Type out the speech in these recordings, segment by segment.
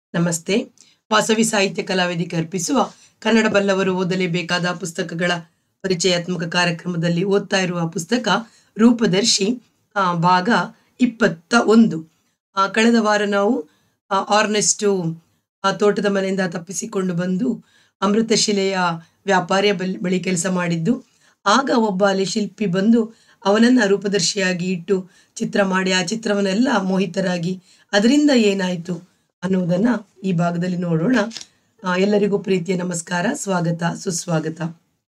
ನಮಸ್ತೆ ವಾಸವಿ ಸಾಹಿತ್ಯ ಕಲಾವೇದಿಕೆ ಅರ್ಪಿಸುವ ಕನ್ನಡ ಬಲ್ಲವರು ಓದಲೇಬೇಕಾದ ಪುಸ್ತಕಗಳ ಪರಿಚಯಾತ್ಮಕ ಕಾರ್ಯಕ್ರಮದಲ್ಲಿ ಓದ್ತಾ ಇರುವ ಪುಸ್ತಕ ರೂಪದರ್ಶಿ ಆ, ಭಾಗ ಇಪ್ಪತ್ತ ಒಂದು ಆ, ಕಳೆದ ವಾರ ನಾವು ಆ, ಆರ್ನೆಸ್ಟು ಆ ತೋಟದ ಮನೆಯಿಂದ ತಪ್ಪಿಸಿಕೊಂಡು ಬಂದು ಅಮೃತಶಿಲೆಯ ವ್ಯಾಪಾರಿಯ ಬಳಿ ಬಳಿ ಕೆಲಸ ಮಾಡಿದ್ದು ಆಗ ಒಬ್ಬ ಅಲ್ಲಿ ಶಿಲ್ಪಿ ಬಂದು ಅವನನ್ನ ರೂಪದರ್ಶಿಯಾಗಿ ಇಟ್ಟು ಚಿತ್ರ ಮಾಡಿ ಆ ಚಿತ್ರವನ್ನೆಲ್ಲ ಮೋಹಿತರಾಗಿ ಅದರಿಂದ ಏನಾಯಿತು ಅನ್ನುವುದನ್ನ ಈ ಭಾಗದಲ್ಲಿ ನೋಡೋಣ ಆ, ಎಲ್ಲರಿಗೂ ಪ್ರೀತಿಯ ನಮಸ್ಕಾರ ಸ್ವಾಗತ ಸುಸ್ವಾಗತ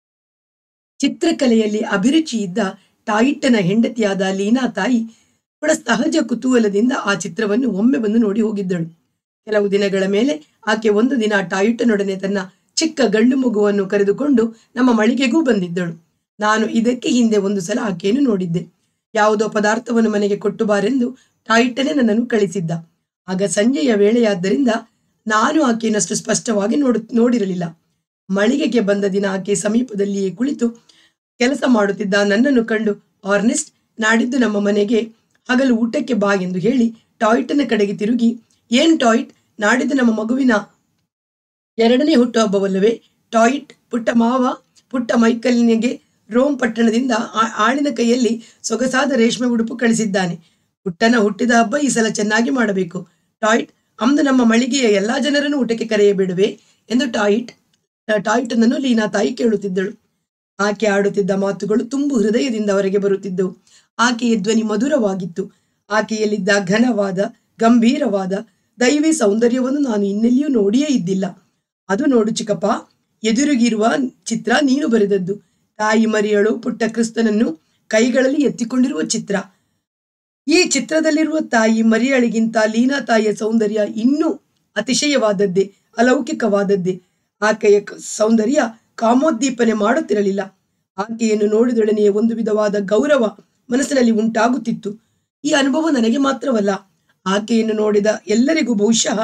ಚಿತ್ರಕಲೆಯಲ್ಲಿ ಅಭಿರುಚಿ ಇದ್ದ ಟಾಯಿಟ್ಟನ ಹೆಂಡತಿಯಾದ ಲೀನಾ ತಾಯಿ ಬಹಳ ಸಹಜ ಕುತೂಹಲದಿಂದ ಆ ಚಿತ್ರವನ್ನು ಒಮ್ಮೆ ಬಂದು ನೋಡಿ ಹೋಗಿದ್ದಳು ಕೆಲವು ದಿನಗಳ ಮೇಲೆ ಆಕೆ ಒಂದು ದಿನ ಟಾಯಿಟ್ಟನೊಡನೆ ತನ್ನ ಚಿಕ್ಕ ಗಂಡು ಮಗುವನ್ನು ಕರೆದುಕೊಂಡು ನಮ್ಮ ಮಳಿಗೆಗೂ ಬಂದಿದ್ದಳು ನಾನು ಇದಕ್ಕೆ ಹಿಂದೆ ಒಂದು ಸಲ ಆಕೆಯನ್ನು ನೋಡಿದ್ದೆ ಯಾವುದೋ ಪದಾರ್ಥವನ್ನು ಮನೆಗೆ ಕೊಟ್ಟು ಬಾರೆಂದು ಟಾಯಿಟ್ಟನೇ ನನ್ನನ್ನು ಕಳಿಸಿದ್ದ ಆಗ ಸಂಜೆಯ ವೇಳೆಯಾದ್ದರಿಂದ ನಾನು ಆಕೆಯನ್ನು ಅಷ್ಟು ಸ್ಪಷ್ಟವಾಗಿ ನೋಡು ನೋಡಿರಲಿಲ್ಲ ಮಳಿಗೆಗೆ ಬಂದ ದಿನ ಆಕೆ ಸಮೀಪದಲ್ಲಿಯೇ ಕುಳಿತು ಕೆಲಸ ಮಾಡುತ್ತಿದ್ದ ನನ್ನನ್ನು ಕಂಡು ಆರ್ನೆಸ್ಟ್ ನಾಡಿದ್ದು ನಮ್ಮ ಮನೆಗೆ ಹಗಲು ಊಟಕ್ಕೆ ಬಾ ಎಂದು ಹೇಳಿ ಟಾಯ್ಟನ ಕಡೆಗೆ ತಿರುಗಿ ಏನ್ ಟಾಯ್ಟ್ ನಾಡಿದ್ದು ನಮ್ಮ ಮಗುವಿನ ಎರಡನೇ ಹುಟ್ಟುಹಬ್ಬವಲ್ಲವೇ ಟಾಯ್ಟ್ ಪುಟ್ಟ ಮಾವ ಪುಟ್ಟ ಮೈಕಲ್ನಿಗೆ ರೋಮ್ ಪಟ್ಟಣದಿಂದ ಆ- ಆಳಿನ ಕೈಯಲ್ಲಿ ಸೊಗಸಾದ ರೇಷ್ಮೆ ಉಡುಪು ಕಳಿಸಿದ್ದಾನೆ ಪುಟ್ಟನ ಹುಟ್ಟಿದ ಹಬ್ಬ ಈ ಸಲ ಚೆನ್ನಾಗಿ ಮಾಡಬೇಕು ಟಾಯ್ಟ್ ಅಂದು ನಮ್ಮ ಮಳಿಗೆಯ ಎಲ್ಲಾ ಜನರನ್ನು ಊಟಕ್ಕೆ ಕರೆಯಬೇಡುವೆ ಎಂದು ಟಾಯ್ಟ್ ಟಾಯ್ಟನನ್ನು ಲೀನಾ ತಾಯಿ ಕೇಳುತ್ತಿದ್ದಳು ಆಕೆ ಆಡುತ್ತಿದ್ದ ಮಾತುಗಳು ತುಂಬು ಹೃದಯದಿಂದ ಹೊರಗೆ ಬರುತ್ತಿದ್ದವು ಆಕೆಯ ಧ್ವನಿ ಮಧುರವಾಗಿತ್ತು ಆಕೆಯಲ್ಲಿದ್ದ ಘನವಾದ ಗಂಭೀರವಾದ ದೈವಿ ಸೌಂದರ್ಯವನ್ನು ನಾನು ಇನ್ನೆಲ್ಲಿಯೂ ನೋಡಿಯೇ ಇದ್ದಿಲ್ಲ ಅದು ನೋಡು ಚಿಕ್ಕಪ್ಪ ಎದುರಿಗಿರುವ ಚಿತ್ರ ನೀನು ಬರೆದದ್ದು ತಾಯಿ ಮರಿಯಳು ಪುಟ್ಟ ಕ್ರಿಸ್ತನನ್ನು ಕೈಗಳಲ್ಲಿ ಎತ್ತಿಕೊಂಡಿರುವ ಚಿತ್ರ ಈ ಚಿತ್ರದಲ್ಲಿರುವ ತಾಯಿ ಮರಿಯಳಿಗಿಂತ ಲೀನಾ ತಾಯಿಯ ಸೌಂದರ್ಯ ಇನ್ನೂ ಅತಿಶಯವಾದದ್ದೇ ಅಲೌಕಿಕವಾದದ್ದೇ ಆಕೆಯ ಕ- ಸೌಂದರ್ಯ ಕಾಮೋದ್ದೀಪನೆ ಮಾಡುತ್ತಿರಲಿಲ್ಲ ಆಕೆಯನ್ನು ನೋಡಿದೊಡನೆಯೇ ಒಂದು ವಿಧವಾದ ಗೌರವ ಮನಸ್ಸಿನಲ್ಲಿ ಉಂಟಾಗುತ್ತಿತ್ತು ಈ ಅನುಭವ ನನಗೆ ಮಾತ್ರವಲ್ಲ ಆಕೆಯನ್ನು ನೋಡಿದ ಎಲ್ಲರಿಗೂ ಬಹುಶಃ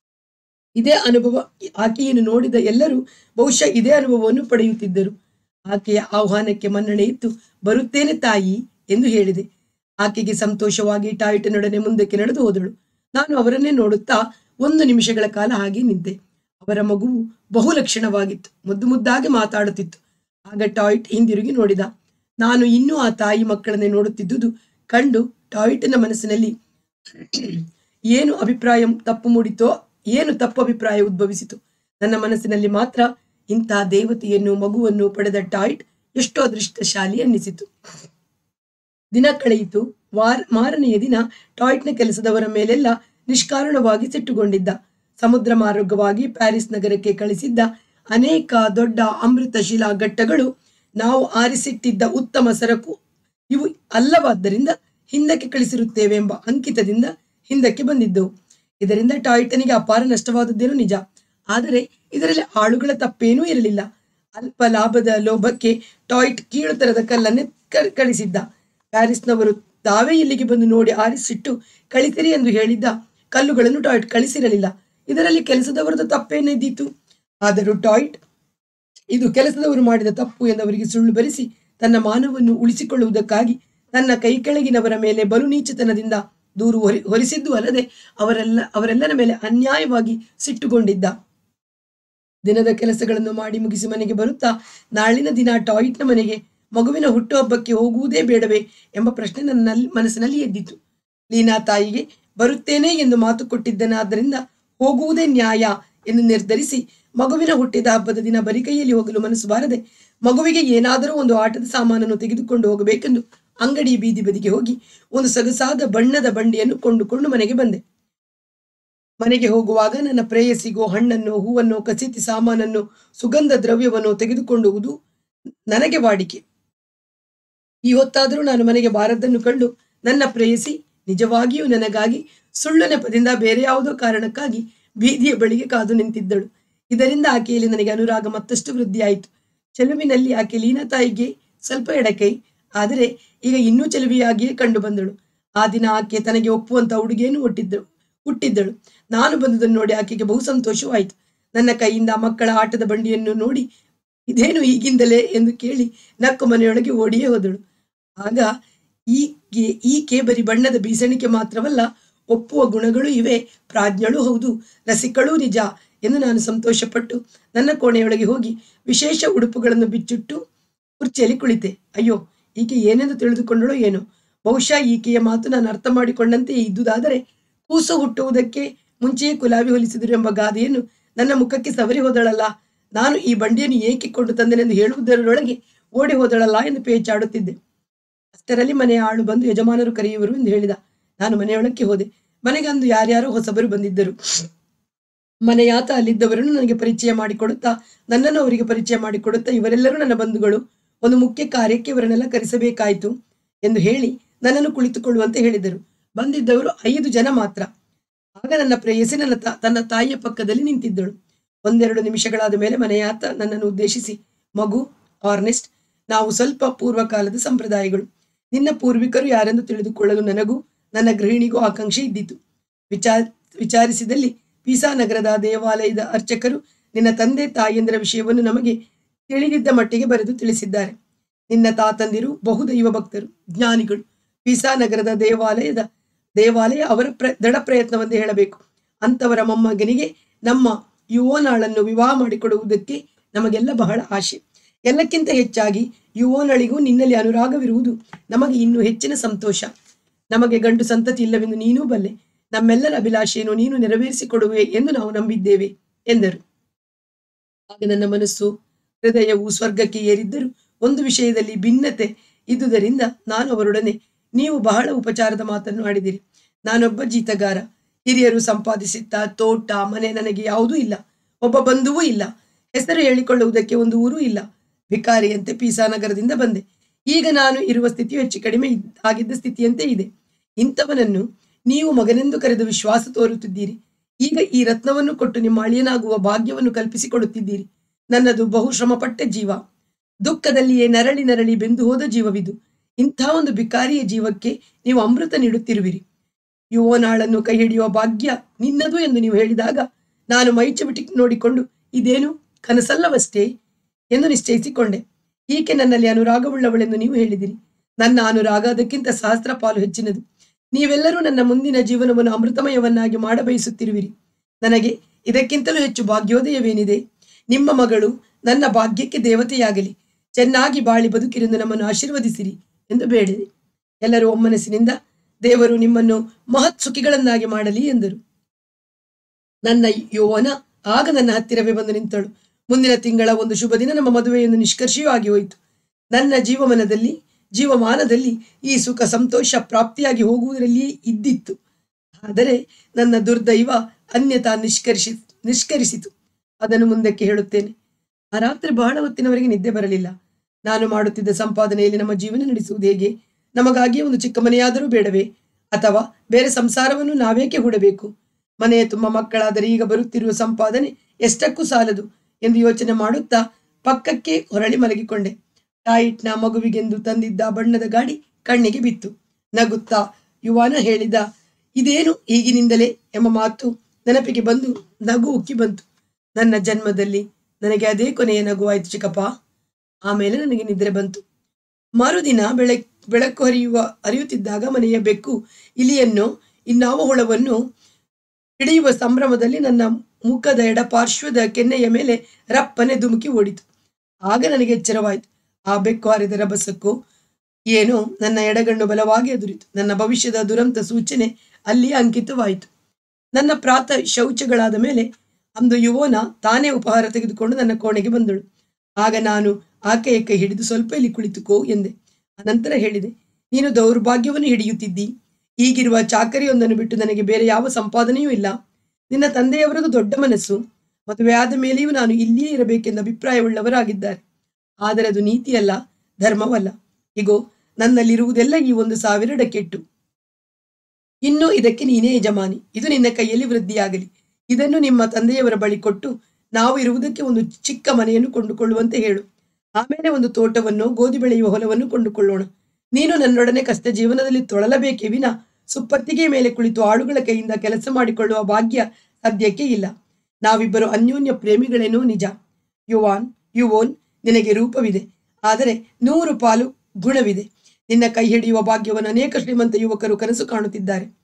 ಇದೇ ಅನುಭವ ಆಕೆಯನ್ನು ನೋಡಿದ ಎಲ್ಲರೂ ಬಹುಶಃ ಇದೇ ಅನುಭವವನ್ನು ಪಡೆಯುತ್ತಿದ್ದರು ಆಕೆಯ ಆಹ್ವಾನಕ್ಕೆ ಮನ್ನಣೆ ಇತ್ತು ಬರುತ್ತೇನೆ ತಾಯಿ ಎಂದು ಹೇಳಿದೆ ಆಕೆಗೆ ಸಂತೋಷವಾಗಿ ಟಾಯ್ಟನೊಡನೆ ಮುಂದಕ್ಕೆ ನಡೆದು ಹೋದಳು ನಾನು ಅವರನ್ನೇ ನೋಡುತ್ತಾ ಒಂದು ನಿಮಿಷಗಳ ಕಾಲ ಹಾಗೆ ನಿಂತೆ ಅವರ ಮಗುವು ಬಹು ಲಕ್ಷಣವಾಗಿತ್ತು ಮುದ್ದು ಮುದ್ದಾಗಿ ಮಾತಾಡುತ್ತಿತ್ತು ಆಗ ಟಾಯ್ಟ್ ಹಿಂದಿರುಗಿ ನೋಡಿದ ನಾನು ಇನ್ನೂ ಆ ತಾಯಿ ಮಕ್ಕಳನ್ನೇ ನೋಡುತ್ತಿದ್ದುದು ಕಂಡು ಟಾಯ್ಟನ ಮನಸ್ಸಿನಲ್ಲಿ ಏನು ಅಭಿಪ್ರಾಯ ತಪ್ಪು ಮೂಡಿತೋ ಏನು ತಪ್ಪು ಅಭಿಪ್ರಾಯ ಉದ್ಭವಿಸಿತು ನನ್ನ ಮನಸ್ಸಿನಲ್ಲಿ ಮಾತ್ರ ಇಂತಹ ದೇವತೆಯನ್ನು ಮಗುವನ್ನು ಪಡೆದ ಟಾಯ್ಟ್ ಎಷ್ಟೋ ಅದೃಷ್ಟಶಾಲಿ ಅನ್ನಿಸಿತು ದಿನ ಕಳೆಯಿತು ವಾರ ಮಾರನೆಯ ದಿನ ಟಾಯ್ಟ್ನ ಕೆಲಸದವರ ಮೇಲೆಲ್ಲ ನಿಷ್ಕಾರಣವಾಗಿ ಸಿಟ್ಟುಗೊಂಡಿದ್ದ ಸಮುದ್ರ ಮಾರ್ಗವಾಗಿ ಪ್ಯಾರಿಸ್ ನಗರಕ್ಕೆ ಕಳಿಸಿದ್ದ ಅನೇಕ ದೊಡ್ಡ ಅಮೃತ ಶಿಲಾ ಘಟ್ಟಗಳು ನಾವು ಆರಿಸಿಟ್ಟಿದ್ದ ಉತ್ತಮ ಸರಕು ಇವು ಅಲ್ಲವಾದ್ದರಿಂದ ಹಿಂದಕ್ಕೆ ಕಳಿಸಿರುತ್ತೇವೆ ಎಂಬ ಅಂಕಿತದಿಂದ ಹಿಂದಕ್ಕೆ ಬಂದಿದ್ದವು ಇದರಿಂದ ಟಾಯ್ಟನಿಗೆ ಅಪಾರ ನಷ್ಟವಾದದ್ದೇನೋ ನಿಜ ಆದರೆ ಇದರಲ್ಲಿ ಆಳುಗಳ ತಪ್ಪೇನೂ ಇರಲಿಲ್ಲ ಅಲ್ಪ ಲಾಭದ ಲೋಭಕ್ಕೆ ಟಾಯ್ಟ್ ಕೀಳುತರದ ಕಲ್ಲನ್ನೇ ಕ- ಕಳಿಸಿದ್ದ ಪ್ಯಾರಿಸ್ನವರು ತಾವೇ ಇಲ್ಲಿಗೆ ಬಂದು ನೋಡಿ ಆರಿಸಿಟ್ಟು ಕಳಿಸಿರಿ ಎಂದು ಹೇಳಿದ್ದ ಕಲ್ಲುಗಳನ್ನು ಟಾಯ್ಟ್ ಕಳಿಸಿರಲಿಲ್ಲ ಇದರಲ್ಲಿ ಕೆಲಸದವರದ ತಪ್ಪೇನಿದ್ದಿತು ಆದರೂ ಟಾಯ್ಟ್ ಇದು ಕೆಲಸದವರು ಮಾಡಿದ ತಪ್ಪು ಎಂದವರಿಗೆ ಸುಳ್ಳು ಬರೆಸಿ ತನ್ನ ಮಾನವನ್ನು ಉಳಿಸಿಕೊಳ್ಳುವುದಕ್ಕಾಗಿ ತನ್ನ ಕೈ ಕೆಳಗಿನವರ ಮೇಲೆ ಬಲು ನೀಚತನದಿಂದ ದೂರು ಹೊರಿ ಹೊರಿಸಿದ್ದು ಅಲ್ಲದೆ ಅವರೆಲ್ಲ ಅವರೆಲ್ಲರ ಮೇಲೆ ಅನ್ಯಾಯವಾಗಿ ಸಿಟ್ಟುಗೊಂಡಿದ್ದ ದಿನದ ಕೆಲಸಗಳನ್ನು ಮಾಡಿ ಮುಗಿಸಿ ಮನೆಗೆ ಬರುತ್ತಾ ನಾಳಿನ ದಿನ ಟಾಯ್ಟ್ನ ಮನೆಗೆ ಮಗುವಿನ ಹುಟ್ಟುಹಬ್ಬಕ್ಕೆ ಹೋಗುವುದೇ ಬೇಡವೇ ಎಂಬ ಪ್ರಶ್ನೆ ನನ್ನ ಮನಸ್ಸಿನಲ್ಲಿ ಎದ್ದಿತು ಲೀನಾ ತಾಯಿಗೆ ಬರುತ್ತೇನೆ ಎಂದು ಮಾತು ಕೊಟ್ಟಿದ್ದನಾದ್ದರಿಂದ ಹೋಗುವುದೇ ನ್ಯಾಯ ಎಂದು ನಿರ್ಧರಿಸಿ ಮಗುವಿನ ಹುಟ್ಟಿದ ಹಬ್ಬದ ದಿನ ಬರಿ ಕೈಯಲ್ಲಿ ಹೋಗಲು ಮನಸ್ಸು ಬಾರದೆ ಮಗುವಿಗೆ ಏನಾದರೂ ಒಂದು ಆಟದ ಸಾಮಾನನ್ನು ತೆಗೆದುಕೊಂಡು ಹೋಗಬೇಕೆಂದು ಅಂಗಡಿ ಬೀದಿ ಬದಿಗೆ ಹೋಗಿ ಒಂದು ಸೊಗಸಾದ ಬಣ್ಣದ ಬಂಡಿಯನ್ನು ಕೊಂಡುಕೊಂಡು ಮನೆಗೆ ಬಂದೆ ಮನೆಗೆ ಹೋಗುವಾಗ ನನ್ನ ಪ್ರೇಯಸಿಗೋ ಹಣ್ಣನ್ನು ಹೂವನ್ನು ಕಸೀತಿ ಸಾಮಾನನ್ನು ಸುಗಂಧ ದ್ರವ್ಯವನ್ನು ತೆಗೆದುಕೊಂಡುವುದು ನನಗೆ ವಾಡಿಕೆ ಈ ಹೊತ್ತಾದರೂ ನಾನು ಮನೆಗೆ ಬಾರದ್ದನ್ನು ಕಂಡು ನನ್ನ ಪ್ರೇಯಸಿ ನಿಜವಾಗಿಯೂ ನನಗಾಗಿ ಸುಳ್ಳು ನೆಪದಿಂದ ಬೇರೆ ಯಾವುದೋ ಕಾರಣಕ್ಕಾಗಿ ಬೀದಿಯ ಬಳಿಗೆ ಕಾದು ನಿಂತಿದ್ದಳು ಇದರಿಂದ ಆಕೆಯಲ್ಲಿ ನನಗೆ ಅನುರಾಗ ಮತ್ತಷ್ಟು ವೃದ್ಧಿಯಾಯಿತು ಚೆಲುವಿನಲ್ಲಿ ಆಕೆ ಲೀನಾ ತಾಯಿಗೆ ಸ್ವಲ್ಪ ಎಡಕೈ ಆದರೆ ಈಗ ಇನ್ನೂ ಚೆಲುವಿಯಾಗಿಯೇ ಕಂಡು ಬಂದಳು ಆ ದಿನ ಆಕೆ ತನಗೆ ಒಪ್ಪುವಂತ ಉಡುಗೆಯನ್ನು ಹುಟ್ಟಿದ್ದಳು ಹುಟ್ಟಿದ್ದಳು ನಾನು ಬಂದುದನ್ನು ನೋಡಿ ಆಕೆಗೆ ಬಹು ಸಂತೋಷವಾಯಿತು ನನ್ನ ಕೈಯಿಂದ ಆ ಮಕ್ಕಳ ಆಟದ ಬಂಡಿಯನ್ನು ನೋಡಿ ಇದೇನು ಈಗಿಂದಲೇ ಎಂದು ಕೇಳಿ ನಕ್ಕು ಮನೆಯೊಳಗೆ ಓಡಿಯೇ ಹೋದಳು ಆಗ ಈಕೆ ಈಕೆ ಬರೀ ಬಣ್ಣದ ಬೀಸಣಿಕೆ ಮಾತ್ರವಲ್ಲ ಒಪ್ಪುವ ಗುಣಗಳು ಇವೆ ಪ್ರಾಜ್ಞಳು ಹೌದು ರಸಿಕಳೂ ನಿಜ ಎಂದು ನಾನು ಸಂತೋಷಪಟ್ಟು ನನ್ನ ಕೋಣೆಯೊಳಗೆ ಹೋಗಿ ವಿಶೇಷ ಉಡುಪುಗಳನ್ನು ಬಿಚ್ಚಿಟ್ಟು ಕುರ್ಚಿಯಲ್ಲಿ ಕುಳಿತೆ ಅಯ್ಯೋ ಈಕೆ ಏನೆಂದು ತಿಳಿದುಕೊಂಡಳೋ ಏನೋ ಬಹುಶಃ ಈಕೆಯ ಮಾತು ನಾನು ಅರ್ಥ ಮಾಡಿಕೊಂಡಂತೆ ಇದ್ದುದಾದರೆ ಕೂಸು ಹುಟ್ಟುವುದಕ್ಕೆ ಮುಂಚೆಯೇ ಕುಲಾವಿ ಹೊಲಿಸಿದರು ಎಂಬ ಗಾದೆಯನ್ನು ನನ್ನ ಮುಖಕ್ಕೆ ಸವರಿ ಹೋದಳಲ್ಲ ನಾನು ಈ ಬಂಡಿಯನ್ನು ಏಕೆ ಕೊಂಡು ತಂದೆನೆಂದು ಹೇಳುವುದರೊಳಗೆ ಓಡಿ ಹೋದಳಲ್ಲ ಎಂದು ಪೇಚಾಡುತ್ತಿದ್ದೆ ಅಷ್ಟರಲ್ಲಿ ಮನೆಯ ಆಳು ಬಂದು ಯಜಮಾನರು ಕರೆಯುವರು ಎಂದು ಹೇಳಿದ ನಾನು ಮನೆಯೊಳಕ್ಕೆ ಹೋದೆ ಮನೆಗೆ ಅಂದು ಯಾರ್ಯಾರೋ ಹೊಸಬರು ಬಂದಿದ್ದರು ಮನೆಯಾತ ಅಲ್ಲಿದ್ದವರನ್ನು ನನಗೆ ಪರಿಚಯ ಮಾಡಿಕೊಡುತ್ತಾ ನನ್ನನ್ನು ಅವರಿಗೆ ಪರಿಚಯ ಮಾಡಿಕೊಡುತ್ತಾ ಇವರೆಲ್ಲರೂ ನನ್ನ ಬಂಧುಗಳು ಒಂದು ಮುಖ್ಯ ಕಾರ್ಯಕ್ಕೆ ಇವರನ್ನೆಲ್ಲ ಕರೆಸಬೇಕಾಯಿತು ಎಂದು ಹೇಳಿ ನನ್ನನ್ನು ಕುಳಿತುಕೊಳ್ಳುವಂತೆ ಹೇಳಿದರು ಬಂದಿದ್ದವರು ಐದು ಜನ ಮಾತ್ರ ಆಗ ನನ್ನ ಪ್ರೇಯಸಿ ನನ್ನ ತ- ತನ್ನ ತಾಯಿಯ ಪಕ್ಕದಲ್ಲಿ ನಿಂತಿದ್ದಳು ಒಂದೆರಡು ನಿಮಿಷಗಳಾದ ಮೇಲೆ ಮನೆಯಾತ ನನ್ನನ್ನು ಉದ್ದೇಶಿಸಿ ಮಗು ಆರ್ನೆಸ್ಟ್ ನಾವು ಸ್ವಲ್ಪ ಪೂರ್ವಕಾಲದ ಸಂಪ್ರದಾಯಗಳು ನಿನ್ನ ಪೂರ್ವಿಕರು ಯಾರೆಂದು ತಿಳಿದುಕೊಳ್ಳಲು ನನಗೂ ನನ್ನ ಗೃಹಿಣಿಗೂ ಆಕಾಂಕ್ಷೆ ಇದ್ದಿತು ವಿಚಾರ ವಿಚಾರಿಸಿದಲ್ಲಿ ಪೀಸಾ ನಗರದ ದೇವಾಲಯದ ಅರ್ಚಕರು ನಿನ್ನ ತಂದೆ ತಾಯಿಯಂದರ ವಿಷಯವನ್ನು ನಮಗೆ ತಿಳಿದಿದ್ದ ಮಟ್ಟಿಗೆ ಬರೆದು ತಿಳಿಸಿದ್ದಾರೆ ನಿನ್ನ ತಾತಂದಿರು ಬಹುದೈವ ಭಕ್ತರು ಜ್ಞಾನಿಗಳು ಪೀಸಾ ನಗರದ ದೇವಾಲಯದ ದೇವಾಲಯ ಅವರ ಪ್ರ ದೃಢ ಪ್ರಯತ್ನವೆಂದು ಹೇಳಬೇಕು ಅಂಥವರ ಮೊಮ್ಮಗನಿಗೆ ನಮ್ಮ ಯುವನಾಳನ್ನು ವಿವಾಹ ಮಾಡಿಕೊಡುವುದಕ್ಕೆ ನಮಗೆಲ್ಲ ಬಹಳ ಆಶೆ ಎಲ್ಲಕ್ಕಿಂತ ಹೆಚ್ಚಾಗಿ ಯುವನಳಿಗೂ ನಿನ್ನಲ್ಲಿ ಅನುರಾಗವಿರುವುದು ನಮಗೆ ಇನ್ನೂ ಹೆಚ್ಚಿನ ಸಂತೋಷ ನಮಗೆ ಗಂಡು ಸಂತತಿ ಇಲ್ಲವೆಂದು ನೀನೂ ಬಲ್ಲೆ ನಮ್ಮೆಲ್ಲರ ಅಭಿಲಾಷೆಯನ್ನು ನೀನು ನೆರವೇರಿಸಿಕೊಡುವೆ ಎಂದು ನಾವು ನಂಬಿದ್ದೇವೆ ಎಂದರು ಆಗ ನನ್ನ ಮನಸ್ಸು ಹೃದಯವು ಸ್ವರ್ಗಕ್ಕೆ ಏರಿದ್ದರೂ ಒಂದು ವಿಷಯದಲ್ಲಿ ಭಿನ್ನತೆ ಇದ್ದುದರಿಂದ ನಾನು ಅವರೊಡನೆ ನೀವು ಬಹಳ ಉಪಚಾರದ ಮಾತನ್ನು ಆಡಿದಿರಿ ನಾನೊಬ್ಬ ಜೀತಗಾರ ಹಿರಿಯರು ಸಂಪಾದಿಸಿದ್ದ ತೋಟ ಮನೆ ನನಗೆ ಯಾವುದೂ ಇಲ್ಲ ಒಬ್ಬ ಬಂಧುವೂ ಇಲ್ಲ ಹೆಸರು ಹೇಳಿಕೊಳ್ಳುವುದಕ್ಕೆ ಒಂದು ಊರೂ ಇಲ್ಲ ಭಿಕಾರಿಯಂತೆ ಪೀಸಾ ನಗರದಿಂದ ಬಂದೆ ಈಗ ನಾನು ಇರುವ ಸ್ಥಿತಿಯು ಹೆಚ್ಚು ಕಡಿಮೆ ಇದ್ದ- ಆಗಿದ್ದ ಸ್ಥಿತಿಯಂತೆ ಇದೆ ಇಂಥವನನ್ನು ನೀವು ಮಗನೆಂದು ಕರೆದು ವಿಶ್ವಾಸ ತೋರುತ್ತಿದ್ದೀರಿ ಈಗ ಈ ರತ್ನವನ್ನು ಕೊಟ್ಟು ನಿಮ್ಮ ಅಳಿಯನಾಗುವ ಭಾಗ್ಯವನ್ನು ಕಲ್ಪಿಸಿಕೊಡುತ್ತಿದ್ದೀರಿ ನನ್ನದು ಬಹು ಶ್ರಮಪಟ್ಟ ಜೀವ ದುಃಖದಲ್ಲಿಯೇ ನರಳಿ ನರಳಿ ಬೆಂದು ಹೋದ ಜೀವವಿದು ಇಂಥ ಒಂದು ಬಿಕಾರಿಯ ಜೀವಕ್ಕೆ ನೀವು ಅಮೃತ ನೀಡುತ್ತಿರುವಿರಿ ಯುವನಾಳನ್ನು ಕೈ ಹಿಡಿಯುವ ಭಾಗ್ಯ ನಿನ್ನದು ಎಂದು ನೀವು ಹೇಳಿದಾಗ ನಾನು ಮೈಚಬಿಟಿ ನೋಡಿಕೊಂಡು ಇದೇನು ಕನಸಲ್ಲವಷ್ಟೇ ಎಂದು ನಿಶ್ಚಯಿಸಿಕೊಂಡೆ ಈಕೆ ನನ್ನಲ್ಲಿ ಅನುರಾಗವುಳ್ಳವಳೆಂದು ನೀವು ಹೇಳಿದಿರಿ ನನ್ನ ಅನುರಾಗ ಅದಕ್ಕಿಂತ ಸಹಸ್ರ ಪಾಲು ಹೆಚ್ಚಿನದು ನೀವೆಲ್ಲರೂ ನನ್ನ ಮುಂದಿನ ಜೀವನವನ್ನು ಅಮೃತಮಯವನ್ನಾಗಿ ಮಾಡಬಯಸುತ್ತಿರುವಿರಿ ನನಗೆ ಇದಕ್ಕಿಂತಲೂ ಹೆಚ್ಚು ಭಾಗ್ಯೋದಯವೇನಿದೆ ನಿಮ್ಮ ಮಗಳು ನನ್ನ ಭಾಗ್ಯಕ್ಕೆ ದೇವತೆಯಾಗಲಿ ಚೆನ್ನಾಗಿ ಬಾಳಿ ಬದುಕಿರೆಂದು ನಮ್ಮನ್ನು ಆಶೀರ್ವದಿಸಿರಿ ಎಂದು ಬೇಡಿದೆ ಎಲ್ಲರೂ ಒಮ್ಮನಸ್ಸಿನಿಂದ ದೇವರು ನಿಮ್ಮನ್ನು ಮಹತ್ ಸುಖಿಗಳನ್ನಾಗಿ ಮಾಡಲಿ ಎಂದರು ನನ್ನ ಯೌವನ ಆಗ ನನ್ನ ಹತ್ತಿರವೇ ಬಂದು ನಿಂತಳು ಮುಂದಿನ ತಿಂಗಳ ಒಂದು ಶುಭ ದಿನ ನಮ್ಮ ಮದುವೆಯನ್ನು ನಿಷ್ಕರ್ಷೆಯೂ ಆಗಿ ಹೋಯಿತು ನನ್ನ ಜೀವಮಾನದಲ್ಲಿ ಜೀವಮಾನದಲ್ಲಿ ಈ ಸುಖ ಸಂತೋಷ ಪ್ರಾಪ್ತಿಯಾಗಿ ಹೋಗುವುದರಲ್ಲಿಯೇ ಇದ್ದಿತ್ತು ಆದರೆ ನನ್ನ ದುರ್ದೈವ ಅನ್ಯತಾ ನಿಷ್ಕರ್ಷಿ ನಿಷ್ಕರಿಸಿತು ಅದನ್ನು ಮುಂದಕ್ಕೆ ಹೇಳುತ್ತೇನೆ ಆ ರಾತ್ರಿ ಬಹಳ ಹೊತ್ತಿನವರೆಗೆ ನಿದ್ದೆ ಬರಲಿಲ್ಲ ನಾನು ಮಾಡುತ್ತಿದ್ದ ಸಂಪಾದನೆಯಲ್ಲಿ ನಮ್ಮ ಜೀವನ ನಡೆಸುವುದು ಹೇಗೆ ನಮಗಾಗಿ ಒಂದು ಚಿಕ್ಕ ಮನೆಯಾದರೂ ಬೇಡವೇ ಅಥವಾ ಬೇರೆ ಸಂಸಾರವನ್ನು ನಾವೇಕೆ ಹೂಡಬೇಕು ಮನೆಯ ತುಂಬ ಮಕ್ಕಳಾದರೆ ಈಗ ಬರುತ್ತಿರುವ ಸಂಪಾದನೆ ಎಷ್ಟಕ್ಕೂ ಸಾಲದು ಎಂದು ಯೋಚನೆ ಮಾಡುತ್ತಾ ಪಕ್ಕಕ್ಕೆ ಹೊರಳಿ ಮಲಗಿಕೊಂಡೆ ಟಾಯಿಟ್ನ ಮಗುವಿಗೆಂದು ತಂದಿದ್ದ ಬಣ್ಣದ ಗಾಡಿ ಕಣ್ಣಿಗೆ ಬಿತ್ತು ನಗುತ್ತಾ ಯುವಾನ ಹೇಳಿದ ಇದೇನು ಈಗಿನಿಂದಲೇ ಎಂಬ ಮಾತು ನೆನಪಿಗೆ ಬಂದು ನಗು ಉಕ್ಕಿ ಬಂತು ನನ್ನ ಜನ್ಮದಲ್ಲಿ ನನಗೆ ಅದೇ ಕೊನೆಯ ನಗುವಾಯಿತು ಚಿಕ್ಕಪ್ಪ ಆಮೇಲೆ ನನಗೆ ನಿದ್ರೆ ಬಂತು ಮರುದಿನ ಬೆಳಕ್ ಬೆಳಕು ಹರಿಯುವ ಹರಿಯುತ್ತಿದ್ದಾಗ ಮನೆಯ ಬೆಕ್ಕು ಇಲಿಯನ್ನು ಇನ್ನಾವ ಹುಳವನ್ನು ಹಿಡಿಯುವ ಸಂಭ್ರಮದಲ್ಲಿ ನನ್ನ ಮುಖದ ಎಡ ಪಾರ್ಶ್ವದ ಕೆನ್ನೆಯ ಮೇಲೆ ರಪ್ಪನೆ ಧುಮುಕಿ ಓಡಿತು ಆಗ ನನಗೆ ಎಚ್ಚರವಾಯಿತು ಆ ಬೆಕ್ಕು ಹರಿದ ರಭಸಕ್ಕೂ ಏನೋ ನನ್ನ ಎಡಗಣ್ಣು ಬಲವಾಗಿ ಎದುರಿತು ನನ್ನ ಭವಿಷ್ಯದ ದುರಂತ ಸೂಚನೆ ಅಲ್ಲಿ ಅಂಕಿತವಾಯಿತು ನನ್ನ ಪ್ರಾತ ಶೌಚಗಳಾದ ಮೇಲೆ ಅಂದು ಯುವನ ತಾನೇ ಉಪಹಾರ ತೆಗೆದುಕೊಂಡು ನನ್ನ ಕೋಣೆಗೆ ಬಂದಳು ಆಗ ನಾನು ಆಕೆಯ ಕೈ ಹಿಡಿದು ಸ್ವಲ್ಪ ಇಲ್ಲಿ ಕುಳಿತುಕೋ ಎಂದೆ ಅನಂತರ ಹೇಳಿದೆ ನೀನು ದೌರ್ಭಾಗ್ಯವನ್ನು ಹಿಡಿಯುತ್ತಿದ್ದಿ ಈಗಿರುವ ಚಾಕರಿಯೊಂದನ್ನು ಬಿಟ್ಟು ನನಗೆ ಬೇರೆ ಯಾವ ಸಂಪಾದನೆಯೂ ಇಲ್ಲ ನಿನ್ನ ತಂದೆಯವರದು ದೊಡ್ಡ ಮನಸ್ಸು ಮದುವೆ ಆದ ಮೇಲೆಯೂ ನಾನು ಇಲ್ಲಿಯೇ ಇರಬೇಕೆಂದ ಅಭಿಪ್ರಾಯವುಳ್ಳವರಾಗಿದ್ದಾರೆ ಆದರೆ ಅದು ನೀತಿಯಲ್ಲ ಧರ್ಮವಲ್ಲ ಇಗೋ ನನ್ನಲ್ಲಿರುವುದೆಲ್ಲ ಈ ಒಂದು ಸಾವಿರ ಡಕೆಟ್ಟು ಇನ್ನು ಇದಕ್ಕೆ ನೀನೇ ಯಜಮಾನಿ ಇದು ನಿನ್ನ ಕೈಯಲ್ಲಿ ವೃದ್ಧಿಯಾಗಲಿ ಇದನ್ನು ನಿಮ್ಮ ತಂದೆಯವರ ಬಳಿ ಕೊಟ್ಟು ನಾವು ಇರುವುದಕ್ಕೆ ಒಂದು ಚಿಕ್ಕ ಮನೆಯನ್ನು ಕೊಂಡುಕೊಳ್ಳುವಂತೆ ಹೇಳು ಆಮೇಲೆ ಒಂದು ತೋಟವನ್ನು ಗೋಧಿ ಬೆಳೆಯುವ ಹೊಲವನ್ನು ಕೊಂಡುಕೊಳ್ಳೋಣ ನೀನು ನನ್ನೊಡನೆ ಕಷ್ಟ ಜೀವನದಲ್ಲಿ ತೊಳಲಬೇಕೇ ವಿನ ಸುಪ್ಪತ್ತಿಗೆ ಮೇಲೆ ಕುಳಿತು ಆಳುಗಳ ಕೈಯಿಂದ ಕೆಲಸ ಮಾಡಿಕೊಳ್ಳುವ ಭಾಗ್ಯ ಸದ್ಯಕ್ಕೆ ಇಲ್ಲ ನಾವಿಬ್ಬರು ಅನ್ಯೋನ್ಯ ಪ್ರೇಮಿಗಳೇನೋ ನಿಜ ಯುವಾನ್ ಯುವೋನ್ ನಿನಗೆ ರೂಪವಿದೆ ಆದರೆ ನೂರು ಪಾಲು ಗುಣವಿದೆ ನಿನ್ನ ಕೈ ಹಿಡಿಯುವ ಭಾಗ್ಯವನ್ನು ಅನೇಕ ಶ್ರೀಮಂತ ಯುವಕರು ಕನಸು ಕಾಣುತ್ತಿದ್ದಾರೆ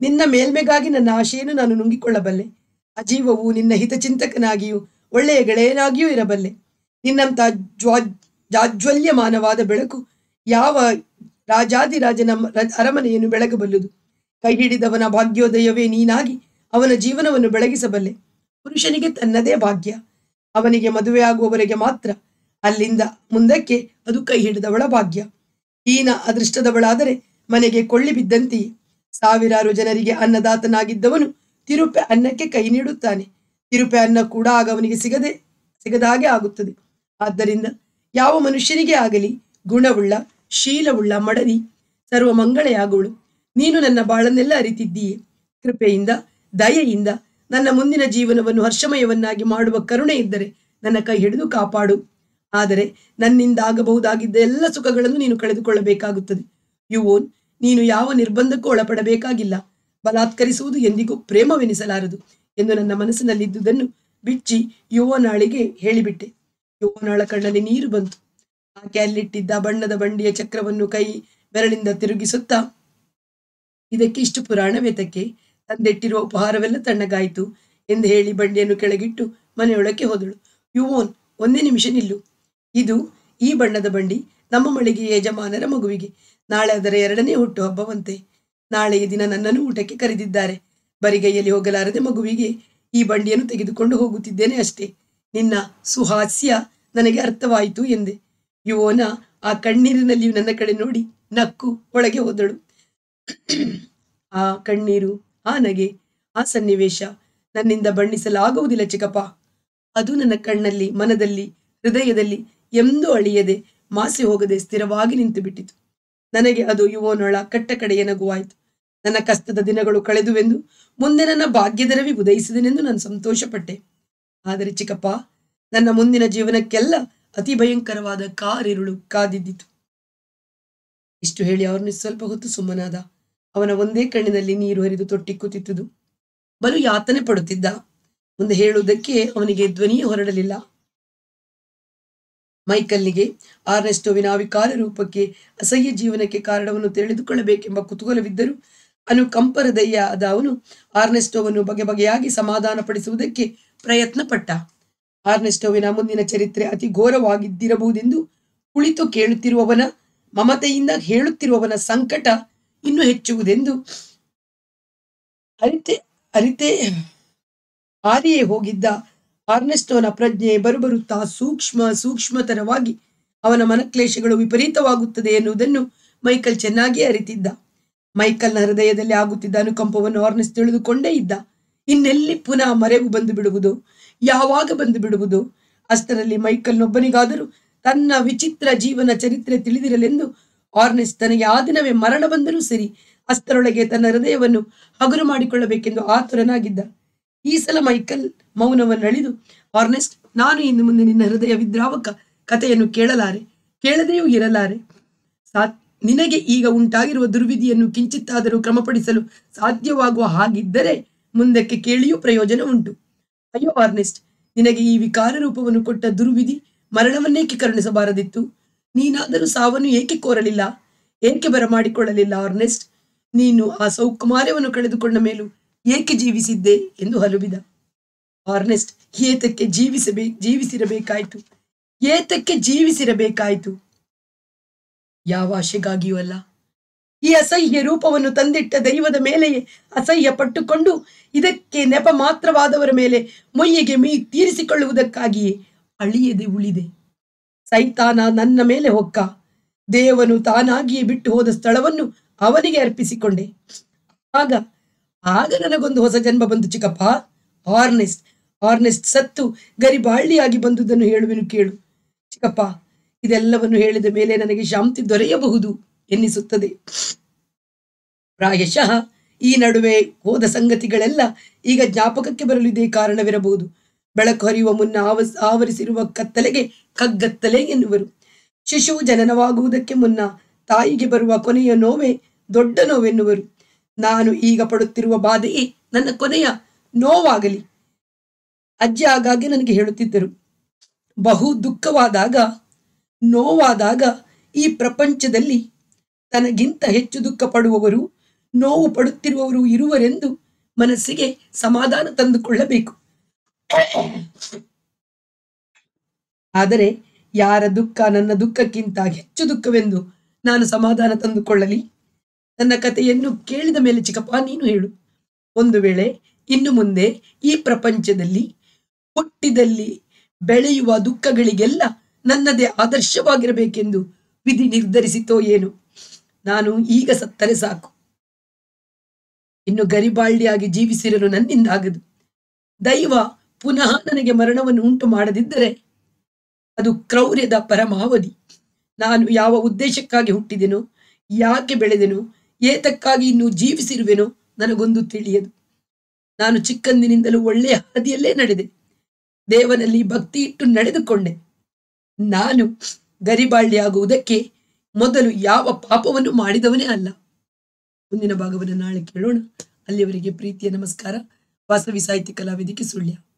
ನಿನ್ನ ಮೇಲ್ಮೆಗಾಗಿ ನನ್ನ ಆಶೆಯನ್ನು ನಾನು ನುಂಗಿಕೊಳ್ಳಬಲ್ಲೆ ಅಜೀವವು ನಿನ್ನ ಹಿತಚಿಂತಕನಾಗಿಯೂ ಒಳ್ಳೆಯ ಗೆಳೆಯನಾಗಿಯೂ ಇರಬಲ್ಲೆ ನಿನ್ನಂಥ ಜ್ವಾ ಜಾಜ್ವಲ್ಯಮಾನವಾದ ಬೆಳಕು ಯಾವ ರಾಜಾದಿರಾಜನ ಮ- ರ- ಅರಮನೆಯನ್ನು ಬೆಳಗಬಲ್ಲುದು ಕೈ ಹಿಡಿದವನ ಭಾಗ್ಯೋದಯವೇ ನೀನಾಗಿ ಅವನ ಜೀವನವನ್ನು ಬೆಳಗಿಸಬಲ್ಲೆ ಪುರುಷನಿಗೆ ತನ್ನದೇ ಭಾಗ್ಯ ಅವನಿಗೆ ಮದುವೆಯಾಗುವವರೆಗೆ ಮಾತ್ರ ಅಲ್ಲಿಂದ ಮುಂದಕ್ಕೆ ಅದು ಕೈ ಹಿಡಿದವಳ ಭಾಗ್ಯ ಹೀನ ಅದೃಷ್ಟದವಳಾದರೆ ಮನೆಗೆ ಕೊಳ್ಳಿ ಬಿದ್ದಂತೆಯೇ ಸಾವಿರಾರು ಜನರಿಗೆ ಅನ್ನದಾತನಾಗಿದ್ದವನು ತಿರುಪೆ ಅನ್ನಕ್ಕೆ ಕೈ ನೀಡುತ್ತಾನೆ ತಿರುಪೆ ಅನ್ನ ಕೂಡ ಆಗ ಅವನಿಗೆ ಸಿಗದೆ ಸಿಗದ ಹಾಗೆ ಆಗುತ್ತದೆ ಆದ್ದರಿಂದ ಯಾವ ಮನುಷ್ಯನಿಗೆ ಆಗಲಿ ಗುಣವುಳ್ಳ ಶೀಲವುಳ್ಳ ಮಡದಿ ಸರ್ವ ಮಂಗಳೆಯಾಗುವಳು ನೀನು ನನ್ನ ಬಾಳನ್ನೆಲ್ಲ ಅರಿತಿದ್ದೀಯೆ ಕೃಪೆಯಿಂದ ದಯೆಯಿಂದ ನನ್ನ ಮುಂದಿನ ಜೀವನವನ್ನು ಹರ್ಷಮಯವನ್ನಾಗಿ ಮಾಡುವ ಕರುಣೆ ಇದ್ದರೆ ನನ್ನ ಕೈ ಹಿಡಿದು ಕಾಪಾಡು ಆದರೆ ನನ್ನಿಂದ ಆಗಬಹುದಾಗಿದ್ದ ಎಲ್ಲ ಸುಖಗಳನ್ನು ನೀನು ಕಳೆದುಕೊಳ್ಳಬೇಕಾಗುತ್ತದೆ ಯುವೋನ್ ನೀನು ಯಾವ ನಿರ್ಬಂಧಕ್ಕೂ ಒಳಪಡಬೇಕಾಗಿಲ್ಲ ಬಲಾತ್ಕರಿಸುವುದು ಎಂದಿಗೂ ಪ್ರೇಮವೆನಿಸಲಾರದು ಎಂದು ನನ್ನ ಮನಸ್ಸಿನಲ್ಲಿದ್ದುದನ್ನು ಬಿಚ್ಚಿ ಯುವನಾಳಿಗೆ ಹೇಳಿಬಿಟ್ಟೆ ಯುವನಾಳ ಕಣ್ಣಲ್ಲಿ ನೀರು ಬಂತು ಆಕೆ ಅಲ್ಲಿಟ್ಟಿದ್ದ ಬಣ್ಣದ ಬಂಡಿಯ ಚಕ್ರವನ್ನು ಕೈ ಬೆರಳಿಂದ ತಿರುಗಿಸುತ್ತಾ ಇದಕ್ಕೆ ಇಷ್ಟು ಪುರಾಣವೇತಕ್ಕೆ ತಂದೆಟ್ಟಿರುವ ಉಪಹಾರವೆಲ್ಲ ತಣ್ಣಗಾಯಿತು ಎಂದು ಹೇಳಿ ಬಂಡಿಯನ್ನು ಕೆಳಗಿಟ್ಟು ಮನೆಯೊಳಕ್ಕೆ ಹೋದಳು ಯುವೋನ್ ಒಂದೇ ನಿಮಿಷ ನಿಲ್ಲು ಇದು ಈ ಬಣ್ಣದ ಬಂಡಿ ನಮ್ಮ ಮಳಿಗೆಯ ಯಜಮಾನರ ಮಗುವಿಗೆ ನಾಳೆ ಅದರ ಎರಡನೇ ಹುಟ್ಟು ಹಬ್ಬವಂತೆ ನಾಳೆಯ ದಿನ ನನ್ನನ್ನು ಊಟಕ್ಕೆ ಕರೆದಿದ್ದಾರೆ ಬರಿಗೈಯಲ್ಲಿ ಹೋಗಲಾರದೆ ಮಗುವಿಗೆ ಈ ಬಂಡಿಯನ್ನು ತೆಗೆದುಕೊಂಡು ಹೋಗುತ್ತಿದ್ದೇನೆ ಅಷ್ಟೇ ನಿನ್ನ ಸುಹಾಸ್ಯ ನನಗೆ ಅರ್ಥವಾಯಿತು ಎಂದೆ ಯುವೋನ ಆ ಕಣ್ಣೀರಿನಲ್ಲಿಯೂ ನನ್ನ ಕಡೆ ನೋಡಿ ನಕ್ಕು ಒಳಗೆ ಹೋದಳು ಆ ಕಣ್ಣೀರು ಆ ನಗೆ ಆ ಸನ್ನಿವೇಶ ನನ್ನಿಂದ ಬಣ್ಣಿಸಲಾಗುವುದಿಲ್ಲ ಚಿಕ್ಕಪ್ಪ ಅದು ನನ್ನ ಕಣ್ಣಲ್ಲಿ ಮನದಲ್ಲಿ ಹೃದಯದಲ್ಲಿ ಎಂದೂ ಅಳಿಯದೆ ಮಾಸಿ ಹೋಗದೆ ಸ್ಥಿರವಾಗಿ ನಿಂತು ಬಿಟ್ಟಿತು ನನಗೆ ಅದು ಯುವನೊಳ ಕಟ್ಟ ಕಡೆಯ ನಗುವಾಯಿತು ನನ್ನ ಕಷ್ಟದ ದಿನಗಳು ಕಳೆದುವೆಂದು ಮುಂದೆ ನನ್ನ ಭಾಗ್ಯದ ರವಿ ಉದಯಿಸಿದನೆಂದು ನಾನು ಸಂತೋಷಪಟ್ಟೆ ಆದರೆ ಚಿಕ್ಕಪ್ಪ ನನ್ನ ಮುಂದಿನ ಜೀವನಕ್ಕೆಲ್ಲ ಅತಿ ಭಯಂಕರವಾದ ಕಾರಿರುಳು ಕಾದಿದ್ದಿತು ಇಷ್ಟು ಹೇಳಿ ಅವರನ್ನು ಸ್ವಲ್ಪ ಹೊತ್ತು ಸುಮ್ಮನಾದ ಅವನ ಒಂದೇ ಕಣ್ಣಿನಲ್ಲಿ ನೀರು ಹರಿದು ತೊಟ್ಟಿ ಕೂತಿದ್ದುದು ಬಲು ಯಾತನೆ ಪಡುತ್ತಿದ್ದ ಮುಂದೆ ಹೇಳುವುದಕ್ಕೆ ಅವನಿಗೆ ಧ್ವನಿಯೇ ಹೊರಡಲಿಲ್ಲ ಮೈಕಲ್ನಿಗೆ ಆರ್ನೆಸ್ಟೋವಿನ ವಿಕಾರ ರೂಪಕ್ಕೆ ಅಸಹ್ಯ ಜೀವನಕ್ಕೆ ಕಾರಣವನ್ನು ತಿಳಿದುಕೊಳ್ಳಬೇಕೆಂಬ ಕುತೂಹಲವಿದ್ದರೂ ಅನುಕಂಪ ಹೃದಯ ಆದ ಅವನು ಆರ್ನೆಸ್ಟೋವನ್ನು ಬಗೆ ಬಗೆಯಾಗಿ ಸಮಾಧಾನ ಪಡಿಸುವುದಕ್ಕೆ ಪ್ರಯತ್ನ ಪಟ್ಟ ಆರ್ನೆಸ್ಟೋವಿನ ಮುಂದಿನ ಚರಿತ್ರೆ ಅತಿ ಘೋರವಾಗಿದ್ದಿರಬಹುದೆಂದು ಕುಳಿತು ಕೇಳುತ್ತಿರುವವನ ಮಮತೆಯಿಂದ ಹೇಳುತ್ತಿರುವವನ ಸಂಕಟ ಇನ್ನೂ ಹೆಚ್ಚುವುದೆಂದು ಅರಿತೆ ಅರಿತೆ ಹಾರಿಯೇ ಹೋಗಿದ್ದ ಆರ್ನೆಸ್ಟೋನ ಪ್ರಜ್ಞೆ ಬರುಬರುತ್ತಾ ಸೂಕ್ಷ್ಮ ಸೂಕ್ಷ್ಮತರವಾಗಿ ಅವನ ಮನಕ್ಲೇಶಗಳು ವಿಪರೀತವಾಗುತ್ತದೆ ಎನ್ನುವುದನ್ನು ಮೈಕಲ್ ಚೆನ್ನಾಗಿ ಅರಿತಿದ್ದ ಮೈಕಲ್ನ ಹೃದಯದಲ್ಲಿ ಆಗುತ್ತಿದ್ದ ಅನುಕಂಪವನ್ನು ಆರ್ನೆಸ್ ತಿಳಿದುಕೊಂಡೇ ಇದ್ದ ಇನ್ನೆಲ್ಲಿ ಪುನಃ ಮರೆವು ಬಂದು ಬಿಡುವುದು ಯಾವಾಗ ಬಂದು ಬಿಡುವುದು ಅಷ್ಟರಲ್ಲಿ ಮೈಕಲ್ನೊಬ್ಬನಿಗಾದರೂ ತನ್ನ ವಿಚಿತ್ರ ಜೀವನ ಚರಿತ್ರೆ ತಿಳಿದಿರಲೆಂದು ಆರ್ನೆಸ್ ತನಗೆ ಆ ದಿನವೇ ಮರಣ ಬಂದರೂ ಸರಿ ಅಷ್ಟರೊಳಗೆ ತನ್ನ ಹೃದಯವನ್ನು ಹಗುರು ಮಾಡಿಕೊಳ್ಳಬೇಕೆಂದು ಆತುರನಾಗಿದ್ದ ಈ ಸಲ ಮೈಕಲ್ ಮೌನವನ್ನು ಅಳಿದು ಆರ್ನೆಸ್ಟ್ ನಾನು ಇನ್ನು ಮುಂದೆ ನಿನ್ನ ಹೃದಯ ವಿದ್ರಾವಕ ಕಥೆಯನ್ನು ಕೇಳಲಾರೆ ಕೇಳದೆಯೂ ಇರಲಾರೆ ಸಾ ನಿನಗೆ ಈಗ ಉಂಟಾಗಿರುವ ದುರ್ವಿಧಿಯನ್ನು ಕಿಂಚಿತ್ತಾದರೂ ಕ್ರಮಪಡಿಸಲು ಸಾಧ್ಯವಾಗುವ ಹಾಗಿದ್ದರೆ ಮುಂದಕ್ಕೆ ಕೇಳಿಯೂ ಪ್ರಯೋಜನ ಉಂಟು ಅಯ್ಯೋ ಆರ್ನೆಸ್ಟ್ ನಿನಗೆ ಈ ವಿಕಾರ ರೂಪವನ್ನು ಕೊಟ್ಟ ದುರ್ವಿಧಿ ಮರಣವನ್ನೇಕೆ ಕರುಣಿಸಬಾರದಿತ್ತು ನೀನಾದರೂ ಸಾವನ್ನು ಏಕೆ ಕೋರಲಿಲ್ಲ ಏಕೆ ಬರಮಾಡಿಕೊಳ್ಳಲಿಲ್ಲ ಆರ್ನೆಸ್ಟ್ ನೀನು ಆ ಸೌಕುಮಾರ್ಯವನ್ನು ಕಳೆದುಕೊಂಡ ಮೇಲೂ ಏಕೆ ಜೀವಿಸಿದ್ದೆ ಎಂದು ಹಲುಬಿದ ಆರ್ನೆಸ್ಟ್ ಏತಕ್ಕೆ ಜೀವಿಸಬೇ ಜೀವಿಸಿರಬೇಕಾಯಿತು ಏತಕ್ಕೆ ಜೀವಿಸಿರಬೇಕಾಯಿತು ಯಾವ ಆಶೆಗಾಗಿಯೂ ಅಲ್ಲ ಈ ಅಸಹ್ಯ ರೂಪವನ್ನು ತಂದಿಟ್ಟ ದೈವದ ಮೇಲೆಯೇ ಅಸಹ್ಯ ಪಟ್ಟುಕೊಂಡು ಇದಕ್ಕೆ ನೆಪ ಮಾತ್ರವಾದವರ ಮೇಲೆ ಮೊಯ್ಯಿಗೆ ಮೀ ತೀರಿಸಿಕೊಳ್ಳುವುದಕ್ಕಾಗಿಯೇ ಅಳಿಯದೆ ಉಳಿದೆ ಸೈತಾನ ನನ್ನ ಮೇಲೆ ಹೊಕ್ಕ ದೇವನು ತಾನಾಗಿಯೇ ಬಿಟ್ಟು ಹೋದ ಸ್ಥಳವನ್ನು ಅವನಿಗೆ ಅರ್ಪಿಸಿಕೊಂಡೆ ಆಗ ಆಗ ನನಗೊಂದು ಹೊಸ ಜನ್ಮ ಬಂತು ಚಿಕ್ಕಪ್ಪ ಆರ್ನೆಸ್ಟ್ ಆರ್ನೆಸ್ಟ್ ಸತ್ತು ಗರಿಬಾಳ್ಳಿಯಾಗಿ ಬಂದುದನ್ನು ಹೇಳುವೆನು ಕೇಳು ಚಿಕ್ಕಪ್ಪ ಇದೆಲ್ಲವನ್ನು ಹೇಳಿದ ಮೇಲೆ ನನಗೆ ಶಾಂತಿ ದೊರೆಯಬಹುದು ಎನ್ನಿಸುತ್ತದೆ ಪ್ರಾಯಶಃ ಈ ನಡುವೆ ಹೋದ ಸಂಗತಿಗಳೆಲ್ಲ ಈಗ ಜ್ಞಾಪಕಕ್ಕೆ ಬರಲು ಇದೇ ಕಾರಣವಿರಬಹುದು ಬೆಳಕು ಹರಿಯುವ ಮುನ್ನ ಆವ ಆವರಿಸಿರುವ ಕತ್ತಲೆಗೆ ಕಗ್ಗತ್ತಲೆ ಎನ್ನುವರು ಶಿಶುವು ಜನನವಾಗುವುದಕ್ಕೆ ಮುನ್ನ ತಾಯಿಗೆ ಬರುವ ಕೊನೆಯ ನೋವೇ ದೊಡ್ಡ ನೋವೆನ್ನುವರು ನಾನು ಈಗ ಪಡುತ್ತಿರುವ ಬಾಧೆಯೇ ನನ್ನ ಕೊನೆಯ ನೋವಾಗಲಿ ಅಜ್ಜಿ ಆಗಾಗ್ಗೆ ನನಗೆ ಹೇಳುತ್ತಿದ್ದರು ಬಹು ದುಃಖವಾದಾಗ ನೋವಾದಾಗ ಈ ಪ್ರಪಂಚದಲ್ಲಿ ತನಗಿಂತ ಹೆಚ್ಚು ದುಃಖ ಪಡುವವರು ನೋವು ಪಡುತ್ತಿರುವವರು ಇರುವರೆಂದು ಮನಸ್ಸಿಗೆ ಸಮಾಧಾನ ತಂದುಕೊಳ್ಳಬೇಕು ಆದರೆ ಯಾರ ದುಃಖ ನನ್ನ ದುಃಖಕ್ಕಿಂತ ಹೆಚ್ಚು ದುಃಖವೆಂದು ನಾನು ಸಮಾಧಾನ ತಂದುಕೊಳ್ಳಲಿ ನನ್ನ ಕಥೆಯನ್ನು ಕೇಳಿದ ಮೇಲೆ ಚಿಕ್ಕಪ್ಪ ನೀನು ಹೇಳು ಒಂದು ವೇಳೆ ಇನ್ನು ಮುಂದೆ ಈ ಪ್ರಪಂಚದಲ್ಲಿ ಹುಟ್ಟಿದಲ್ಲಿ ಬೆಳೆಯುವ ದುಃಖಗಳಿಗೆಲ್ಲ ನನ್ನದೇ ಆದರ್ಶವಾಗಿರಬೇಕೆಂದು ವಿಧಿ ನಿರ್ಧರಿಸಿತೋ ಏನು ನಾನು ಈಗ ಸತ್ತರೆ ಸಾಕು ಇನ್ನು ಗರಿಬಾಳ್ಡಿಯಾಗಿ ಜೀವಿಸಿರಲು ನನ್ನಿಂದಾಗದು ದೈವ ಪುನಃ ನನಗೆ ಮರಣವನ್ನು ಉಂಟು ಮಾಡದಿದ್ದರೆ ಅದು ಕ್ರೌರ್ಯದ ಪರಮಾವಧಿ ನಾನು ಯಾವ ಉದ್ದೇಶಕ್ಕಾಗಿ ಹುಟ್ಟಿದೆನೋ ಯಾಕೆ ಬೆಳೆದೆನೋ ಏತಕ್ಕಾಗಿ ಇನ್ನೂ ಜೀವಿಸಿರುವೆನೋ ನನಗೊಂದು ತಿಳಿಯದು ನಾನು ಚಿಕ್ಕಂದಿನಿಂದಲೂ ಒಳ್ಳೆಯ ಹಾದಿಯಲ್ಲೇ ನಡೆದೆ ದೇವನಲ್ಲಿ ಭಕ್ತಿ ಇಟ್ಟು ನಡೆದುಕೊಂಡೆ ನಾನು ಗರಿಬಾಳ್ಳಿಯಾಗುವುದಕ್ಕೆ ಮೊದಲು ಯಾವ ಪಾಪವನ್ನು ಮಾಡಿದವನೇ ಅಲ್ಲ ಮುಂದಿನ ಭಾಗವನ್ನು ನಾಳೆ ಕೇಳೋಣ ಅಲ್ಲಿಯವರೆಗೆ ಪ್ರೀತಿಯ ನಮಸ್ಕಾರ ವಾಸವಿ ಸಾಹಿತ್ಯ ಕಲಾವೇದಿಕೆ ಸುಳ್ಯ